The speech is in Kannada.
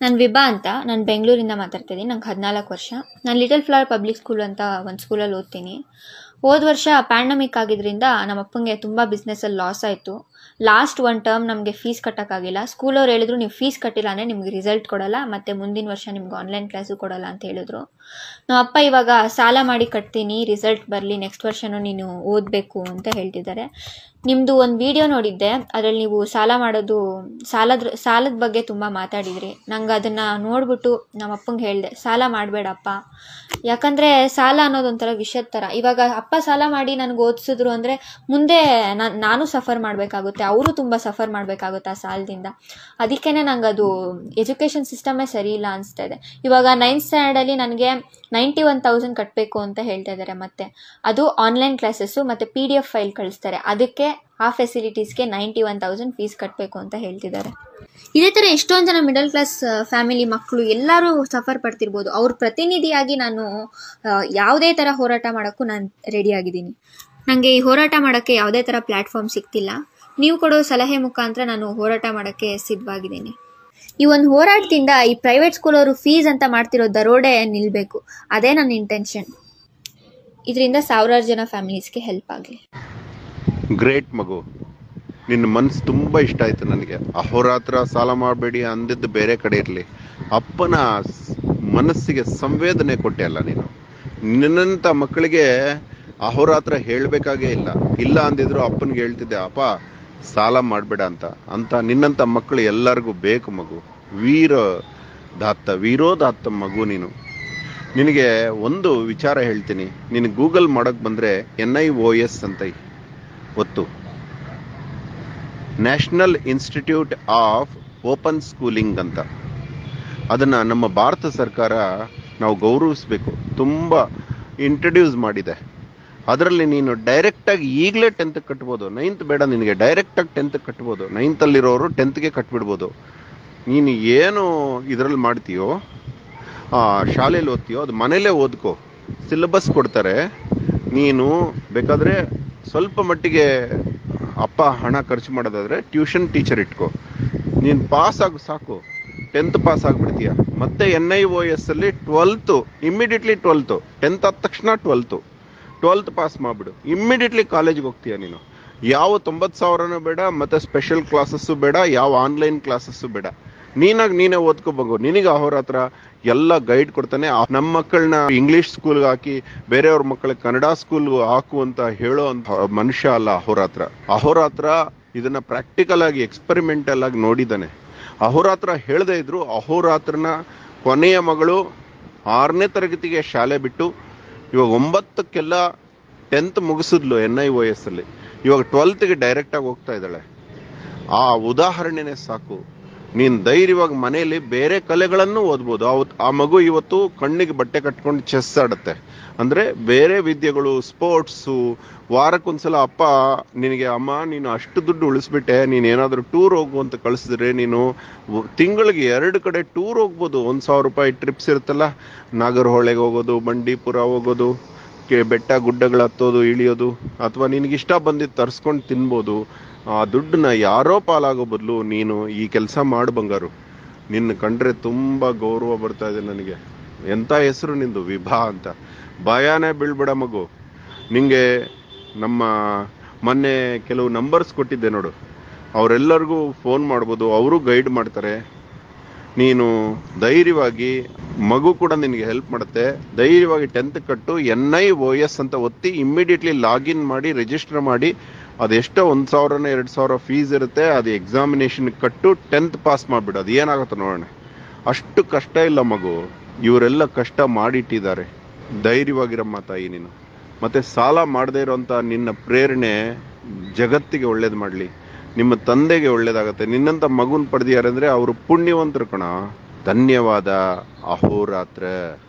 ನಾನು ವಿಭಾ ಅಂತ ನಾನು ಬೆಂಗಳೂರಿಂದ ಮಾತಾಡ್ತಾ ಇದ್ದೀನಿ ನಂಗೆ ಹದಿನಾಲ್ಕು ವರ್ಷ ನಾನು ಲಿಟಲ್ ಫ್ಲವರ್ ಪಬ್ಲಿಕ್ ಸ್ಕೂಲ್ ಅಂತ ಒಂದು ಸ್ಕೂಲಲ್ಲಿ ಓದ್ತೀನಿ ಹೋದ ವರ್ಷ ಪ್ಯಾಂಡಮಿಕ್ ಆಗಿದ್ದರಿಂದ ನಮ್ಮ ಅಪ್ಪಂಗೆ ತುಂಬ ಬಿಸ್ನೆಸ್ಸಲ್ಲಿ ಲಾಸ್ ಆಯಿತು ಲಾಸ್ಟ್ ಒನ್ ಟರ್ಮ್ ನಮಗೆ ಫೀಸ್ ಕಟ್ಟೋಕ್ಕಾಗಿಲ್ಲ ಸ್ಕೂಲವ್ರು ಹೇಳಿದ್ರು ನೀವು ಫೀಸ್ ಕಟ್ಟಿಲ್ಲ ಅಂದರೆ ನಿಮ್ಗೆ ರಿಸಲ್ಟ್ ಕೊಡಲ್ಲ ಮತ್ತು ಮುಂದಿನ ವರ್ಷ ನಿಮ್ಗೆ ಆನ್ಲೈನ್ ಕ್ಲಾಸು ಕೊಡಲ್ಲ ಅಂತ ಹೇಳಿದ್ರು ನಮ್ಮ ಅಪ್ಪ ಇವಾಗ ಸಾಲ ಮಾಡಿ ಕಟ್ತೀನಿ ರಿಸಲ್ಟ್ ಬರಲಿ ನೆಕ್ಸ್ಟ್ ವರ್ಷನೂ ನೀನು ಓದಬೇಕು ಅಂತ ಹೇಳ್ತಿದ್ದಾರೆ ನಿಮ್ಮದು ಒಂದು ವಿಡಿಯೋ ನೋಡಿದ್ದೆ ಅದರಲ್ಲಿ ನೀವು ಸಾಲ ಮಾಡೋದು ಸಾಲದ ಸಾಲದ ಬಗ್ಗೆ ತುಂಬ ಮಾತಾಡಿದ್ರಿ ನಂಗೆ ಅದನ್ನು ನೋಡ್ಬಿಟ್ಟು ನಮ್ಮ ಅಪ್ಪಂಗೆ ಹೇಳಿದೆ ಸಾಲ ಮಾಡಬೇಡಪ್ಪ ಯಾಕಂದರೆ ಸಾಲ ಅನ್ನೋದು ಒಂಥರ ವಿಷದ ಥರ ಇವಾಗ ಅಪ್ಪ ಸಾಲ ಮಾಡಿ ನನಗೆ ಓದಿಸಿದ್ರು ಅಂದರೆ ಮುಂದೆ ನಾನು ನಾನು ಸಫರ್ ಮಾಡಬೇಕಾಗುತ್ತೆ ಅವರು ತುಂಬ ಸಫರ್ ಮಾಡಬೇಕಾಗುತ್ತೆ ಆ ಸಾಲದಿಂದ ಅದಕ್ಕೇ ನಂಗೆ ಅದು ಎಜುಕೇಷನ್ ಸಿಸ್ಟಮೇ ಸರಿ ಇಲ್ಲ ಅನಿಸ್ತಾ ಇದೆ ಇವಾಗ ನೈನ್ತ್ ಸ್ಟ್ಯಾಂಡರ್ಡಲ್ಲಿ ನನಗೆ ನೈಂಟಿ ಒನ್ ತೌಸಂಡ್ ಕಟ್ಟಬೇಕು ಅಂತ ಹೇಳ್ತಾ ಇದ್ದಾರೆ ಮತ್ತೆ ಅದು ಆನ್ಲೈನ್ ಕ್ಲಾಸಸ್ಸು ಮತ್ತು ಪಿ ಡಿ ಎಫ್ ಫೈಲ್ ಕಳಿಸ್ತಾರೆ ಅದಕ್ಕೆ ಆ ಫೆಸಿಲಿಟೀಸ್ಗೆ ನೈಂಟಿ ಒನ್ ತೌಸಂಡ್ ಫೀಸ್ ಕಟ್ಟಬೇಕು ಅಂತ ಹೇಳ್ತಿದ್ದಾರೆ ಇದೇ ಥರ ಎಷ್ಟೊಂದು ಜನ ಮಿಡಲ್ ಕ್ಲಾಸ್ ಫ್ಯಾಮಿಲಿ ಮಕ್ಕಳು ಎಲ್ಲರೂ ಸಫರ್ ಪಡ್ತಿರ್ಬೋದು ಅವ್ರ ಪ್ರತಿನಿಧಿಯಾಗಿ ನಾನು ಆ, ಯಾವುದೇ ಥರ ಹೋರಾಟ ಮಾಡೋಕ್ಕೂ ನಾನು ರೆಡಿ ಆಗಿದ್ದೀನಿ ನನಗೆ ಈ ಹೋರಾಟ ಮಾಡೋಕ್ಕೆ ಯಾವುದೇ ಥರ ಪ್ಲ್ಯಾಟ್ಫಾರ್ಮ್ ಸಿಗ್ತಿಲ್ಲ ನೀವು ಕೊಡೋ ಸಲಹೆ ಮುಖಾಂತರ ನಾನು ಹೋರಾಟ ಮಾಡೋಕ್ಕೆ ಸಿದ್ಧವಾಗಿದ್ದೀನಿ ಈ ಒಂದು ಹೋರಾಟದಿಂದ ಈ ಪ್ರೈವೇಟ್ ಸ್ಕೂಲವರು ಫೀಸ್ ಅಂತ ಮಾಡ್ತಿರೋ ದರೋಡೆ ನಿಲ್ಲಬೇಕು ಅದೇ ನನ್ನ ಇಂಟೆನ್ಷನ್ ಇದರಿಂದ ಸಾವಿರಾರು ಜನ ಫ್ಯಾಮಿಲೀಸ್ಗೆ ಹೆಲ್ಪ್ ಆಗಲಿ ಗ್ರೇಟ್ ಮಗು ನಿನ್ನ ಮನಸ್ಸು ತುಂಬ ಇಷ್ಟ ಆಯ್ತು ನನಗೆ ಅಹೋರಾತ್ರ ಸಾಲ ಮಾಡಬೇಡಿ ಅಂದಿದ್ದು ಬೇರೆ ಕಡೆ ಇರಲಿ ಅಪ್ಪನ ಸ್- ಮನಸ್ಸಿಗೆ ಸಂವೇದನೆ ಕೊಟ್ಟೆ ಅಲ್ಲ ನೀನು ನಿನ್ನಂಥ ಮಕ್ಕಳಿಗೆ ಅಹೋರಾತ್ರ ಹೇಳಬೇಕಾಗೇ ಇಲ್ಲ ಇಲ್ಲ ಅಂದಿದ್ರು ಅಪ್ಪನಿಗೆ ಹೇಳ್ತಿದ್ದೆ ಅಪ್ಪ ಸಾಲ ಮಾಡಬೇಡ ಅಂತ ಅಂತ ನಿನ್ನಂಥ ಮಕ್ಕಳು ಎಲ್ಲರಿಗೂ ಬೇಕು ಮಗು ವೀರ ದಾತ್ತ ವೀರೋದಾತ್ತ ಮಗು ನೀನು ನಿನಗೆ ಒಂದು ವಿಚಾರ ಹೇಳ್ತೀನಿ ನೀನು ಗೂಗಲ್ ಮಾಡೋಕ್ಕೆ ಬಂದರೆ ಎನ್ ಐ ಒ ಎಸ್ ಅಂತ ಒತ್ತು National Institute of Open Schooling ಅಂತ ಅದನ್ನು ನಮ್ಮ ಭಾರತ ಸರ್ಕಾರ ನಾವು ಗೌರವಿಸಬೇಕು ತುಂಬ ಇಂಟ್ರಡ್ಯೂಸ್ ಮಾಡಿದೆ ಅದರಲ್ಲಿ ನೀನು ಡೈರೆಕ್ಟಾಗಿ ಈಗಲೇ ಟೆಂತ್ ಕಟ್ಬೋದು ನೈನ್ತ್ ಬೇಡ ನಿನಗೆ ಡೈರೆಕ್ಟಾಗಿ ಟೆಂತ್ ಕಟ್ಬೋದು ನೈನ್ತಲ್ಲಿರೋರು ಟೆಂತ್ಗೆ ಕಟ್ಬಿಡ್ಬೋದು ನೀನು ಏನು ಇದರಲ್ಲಿ ಮಾಡ್ತೀಯೋ ಆ, ಶಾಲೆಯಲ್ಲಿ ಓದ್ತೀಯೋ ಅದು ಮನೇಲೇ ಓದ್ಕೋ ಸಿಲೆಬಸ್ ಕೊಡ್ತಾರೆ ನೀನು ಬೇಕಾದರೆ ಸ್ವಲ್ಪ ಮಟ್ಟಿಗೆ ಅಪ್ಪ ಹಣ ಖರ್ಚು ಮಾಡೋದಾದ್ರೆ ಟ್ಯೂಷನ್ ಟೀಚರ್ ಇಟ್ಕೋ ನೀನು ಪಾಸ್ ಆಗು ಸಾಕು ಟೆಂತ್ ಪಾಸ್ ಆಗಿಬಿಡ್ತೀಯ ಮತ್ತೆ ಎನ್ ಐ ಒ ಎಸ್ ಅಲ್ಲಿ ಟ್ವೆಲ್ತು ಇಮ್ಮಿಡಿಯೇಟ್ಲಿ ಟ್ವೆಲ್ತು ಟೆಂತ್ ಆದ ತಕ್ಷಣ ಟ್ವೆಲ್ತು ಟ್ವೆಲ್ತ್ ಪಾಸ್ ಮಾಡಿಬಿಡು ಇಮ್ಮಿಡಿಯೇಟ್ಲಿ ಕಾಲೇಜ್ಗೆ ಹೋಗ್ತೀಯ ನೀನು ಯಾವ ತೊಂಬತ್ತು ಸಾವಿರನೂ ಬೇಡ ಮತ್ತೆ ಸ್ಪೆಷಲ್ ಕ್ಲಾಸಸ್ಸು ಬೇಡ ಯಾವ ಆನ್ಲೈನ್ ಕ್ಲಾಸಸ್ಸು ಬೇಡ ನೀನಾಗಿ ನೀನೇ ಓದ್ಕೋಬೇಕು ನಿನಗೆ ಅಹೋರಾತ್ರ ಎಲ್ಲ ಗೈಡ್ ಕೊಡ್ತಾನೆ ಆ- ನಮ್ಮ ಮಕ್ಕಳನ್ನ ಇಂಗ್ಲಿಷ್ ಸ್ಕೂಲ್ಗೆ ಹಾಕಿ ಬೇರೆಯವ್ರ ಮಕ್ಕಳಿಗೆ ಕನ್ನಡ ಸ್ಕೂಲ್ಗೆ ಹಾಕು ಅಂತ ಹೇಳೋ ಅಂತ ಮನುಷ್ಯ ಅಲ್ಲ ಅಹೋರಾತ್ರ ಅಹೋರಾತ್ರ ಇದನ್ನ ಪ್ರಾಕ್ಟಿಕಲ್ ಆಗಿ ಎಕ್ಸ್ಪೆರಿಮೆಂಟಲ್ ಆಗಿ ನೋಡಿದ್ದಾನೆ ಅಹೋರಾತ್ರ ಹೇಳದೇ ಇದ್ರು ಅಹೋರಾತ್ರನ ಕೊನೆಯ ಮಗಳು ಆರನೇ ತರಗತಿಗೆ ಶಾಲೆ ಬಿಟ್ಟು ಇವಾಗ ಒಂಬತ್ತಕ್ಕೆಲ್ಲ ಟೆಂತ್ ಮುಗಿಸಿದ್ಲು ಎನ್ ಐ ಒ ಎಸ್ ಅಲ್ಲಿ ಇವಾಗ ಟ್ವೆಲ್ತ್ಗೆ ಡೈರೆಕ್ಟಾಗಿ ಹೋಗ್ತಾ ಇದ್ದಾಳೆ ಆ ಉದಾಹರಣೆನೇ ಸಾಕು ನೀನ್ ಧೈರ್ಯವಾಗಿ ಮನೆಯಲ್ಲಿ ಬೇರೆ ಕಲೆಗಳನ್ನು ಓದ್ಬೋದು ಅವತ್ ಆ ಮಗು ಇವತ್ತು ಕಣ್ಣಿಗೆ ಬಟ್ಟೆ ಕಟ್ಕೊಂಡು ಚೆಸ್ ಆಡುತ್ತೆ ಅಂದ್ರೆ ಬೇರೆ ವಿದ್ಯೆಗಳು ಸ್ಪೋರ್ಟ್ಸು ವಾರಕ್ಕೊಂದ್ಸಲ ಅಪ್ಪ ನಿನಗೆ ಅಮ್ಮ ನೀನು ಅಷ್ಟು ದುಡ್ಡು ಉಳಿಸ್ಬಿಟ್ಟೆ ನೀನು ಏನಾದರೂ ಟೂರ್ ಹೋಗು ಅಂತ ಕಳಿಸಿದ್ರೆ ನೀನು ವ- ತಿಂಗಳಿಗೆ ಎರಡು ಕಡೆ ಟೂರ್ ಹೋಗ್ಬೋದು ಒಂದ್ ಸಾವಿರ ರೂಪಾಯಿ ಟ್ರಿಪ್ಸ್ ಇರುತ್ತಲ್ಲ ನಾಗರಹೊಳೆಗೆ ಹೋಗೋದು ಬಂಡೀಪುರ ಹೋಗೋದು ಕೆ ಬೆಟ್ಟ ಗುಡ್ಡಗಳು ಹತ್ತೋದು ಇಳಿಯೋದು ಅಥವಾ ನಿನಗಿಷ್ಟ ಬಂದಿದ್ದು ತರಿಸ್ಕೊಂಡು ತಿನ್ಬೋದು ಆ ದುಡ್ಡನ್ನ ಯಾರೋ ಪಾಲಾಗೋ ಬದಲು ನೀನು ಈ ಕೆಲಸ ಮಾಡು ಬಂಗಾರು ನಿನ್ನ ಕಂಡ್ರೆ ತುಂಬ ಗೌರವ ಬರ್ತಾ ಇದೆ ನನಗೆ ಎಂಥ ಹೆಸರು ನಿಂದು ವಿಭಾ ಅಂತ ಭಯನೇ ಬೀಳ್ಬೇಡ ಮಗು ನಿಂಗೆ ನಮ್ಮ ಮೊನ್ನೆ ಕೆಲವು ನಂಬರ್ಸ್ ಕೊಟ್ಟಿದ್ದೆ ನೋಡು ಅವರೆಲ್ಲರಿಗೂ ಫೋನ್ ಮಾಡ್ಬೋದು ಅವರು ಗೈಡ್ ಮಾಡ್ತಾರೆ ನೀನು ಧೈರ್ಯವಾಗಿ ಮಗು ಕೂಡ ನಿನಗೆ ಹೆಲ್ಪ್ ಮಾಡುತ್ತೆ ಧೈರ್ಯವಾಗಿ ಟೆಂತ್ ಕಟ್ಟು ಎನ್ ಐ ಒ ಎಸ್ ಅಂತ ಒತ್ತಿ ಇಮ್ಮಿಡಿಯೇಟ್ಲಿ ಲಾಗಿನ್ ಮಾಡಿ ರಿಜಿಸ್ಟರ್ ಮಾಡಿ ಅದೆಷ್ಟೋ ಒಂದು ಸಾವಿರನ ಎರಡು ಸಾವಿರ ಫೀಸ್ ಇರುತ್ತೆ ಅದು ಎಕ್ಸಾಮಿನೇಷನ್ ಕಟ್ಟು ಟೆಂತ್ ಪಾಸ್ ಮಾಡಿಬಿಡು ಅದು ಏನಾಗುತ್ತೆ ನೋಡೋಣ ಅಷ್ಟು ಕಷ್ಟ ಇಲ್ಲ ಮಗು ಇವರೆಲ್ಲ ಕಷ್ಟ ಮಾಡಿಟ್ಟಿದ್ದಾರೆ ಧೈರ್ಯವಾಗಿರಮ್ಮ ತಾಯಿ ನೀನು ಮತ್ತೆ ಸಾಲ ಮಾಡದೇ ಇರೋಂಥ ನಿನ್ನ ಪ್ರೇರಣೆ ಜಗತ್ತಿಗೆ ಒಳ್ಳೇದು ಮಾಡಲಿ ನಿಮ್ಮ ತಂದೆಗೆ ಒಳ್ಳೇದಾಗತ್ತೆ ನಿನ್ನಂತ ಮಗುನ್ ಪಡೆದಿಯಾರಂದ್ರೆ ಅವರು ಪುಣ್ಯವಂತರು ಕಣ ಧನ್ಯವಾದ ಅಹೋರಾತ್ರ